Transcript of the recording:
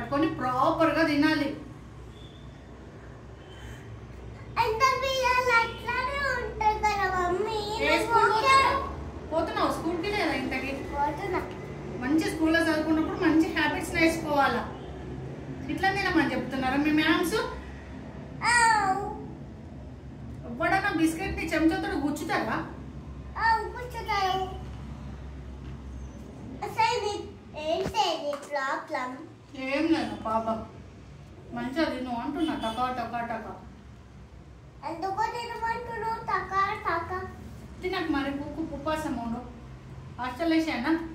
పట్టుకొని ప్రాపర్గా తినాలి ఎంత పిల్లలు అట్లానే ఉంటారు కదా మమ్మీ ఏ స్కూల్ పోతున్నావు పోతున్నావు స్కూల్కి లేదా ఇంతకి పోతున్నా మంచి స్కూల్లో చదువుకున్నప్పుడు మంచి హ్యాబిట్స్ నేర్చుకోవాలా ఇట్లా తినమని చెప్తున్నారా మీ మ్యామ్స్ ఆవ్ ఎవ్వడన్నా బిస్కెట్ ని చెంచాతో గుచ్చుతారా ఆవ్ కూర్చుంటారు అసలు ఇది ఏంటి ఇది ప్రాబ్లం ఏం లేదు పాపం మంచిగా తిను అంటున్నా టకా టకా టకా ఎందుకో తినమంటున్నావు తక తక తినకు మరి పుక్కు పుప్పాసం ఉండు హాస్టల్ వేసానా